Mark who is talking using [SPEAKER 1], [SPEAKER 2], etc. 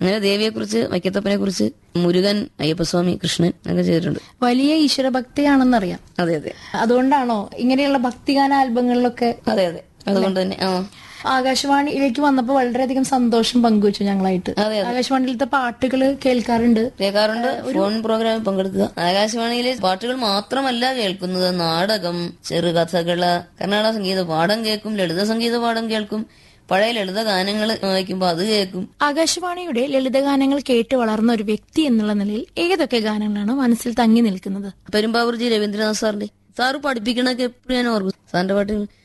[SPEAKER 1] അങ്ങനെ ദേവിയെക്കുറിച്ച് വൈക്കത്തപ്പനെ കുറിച്ച് മുരുകൻ അയ്യപ്പസ്വാമി കൃഷ്ണൻ ഒക്കെ ചെയ്തിട്ടുണ്ട്
[SPEAKER 2] വലിയ ഈശ്വരഭക്തിയാണെന്നറിയാം
[SPEAKER 1] അതെ അതെ
[SPEAKER 2] അതുകൊണ്ടാണോ ഇങ്ങനെയുള്ള ഭക്തിഗാന ആൽബങ്ങളിലൊക്കെ
[SPEAKER 1] അതെ അതെ അതുകൊണ്ട് തന്നെ ആ
[SPEAKER 2] ആകാശവാണിയിലേക്ക് വന്നപ്പോൾ വളരെയധികം സന്തോഷം പങ്കുവച്ചു ഞങ്ങളായിട്ട്
[SPEAKER 1] അതെ,
[SPEAKER 2] ആകാശവാണിയിലത്തെ പാട്ടുകൾ കേൾക്കാറുണ്ട്
[SPEAKER 1] കേൾക്കാറുണ്ട് ഫോൺ പ്രോഗ്രാമിൽ പങ്കെടുക്കുക ആകാശവാണിയിലെ പാട്ടുകൾ മാത്രമല്ല കേൾക്കുന്നത് നാടകം ചെറുകഥകള് കർണാടക സംഗീത പാഠം കേൾക്കും ലളിത സംഗീത പാഠം കേൾക്കും പഴയ ലളിത ഗാനങ്ങൾ വായിക്കുമ്പോൾ അത് കേൾക്കും
[SPEAKER 2] ആകാശവാണിയുടെ ലളിതഗാനങ്ങൾ കേട്ട് വളർന്ന ഒരു വ്യക്തി എന്നുള്ള നിലയിൽ ഏതൊക്കെ ഗാനങ്ങളാണ് മനസ്സിൽ തങ്ങി നിൽക്കുന്നത്
[SPEAKER 1] പെരുമ്പാവൂർ ജി രവീന്ദ്രനാഥ് സാറിന്റെ സാറ് പഠിപ്പിക്കണൊക്കെ എപ്പോഴും ഞാൻ ഓർക്കും സാറിന്റെ പാട്ടുകൾ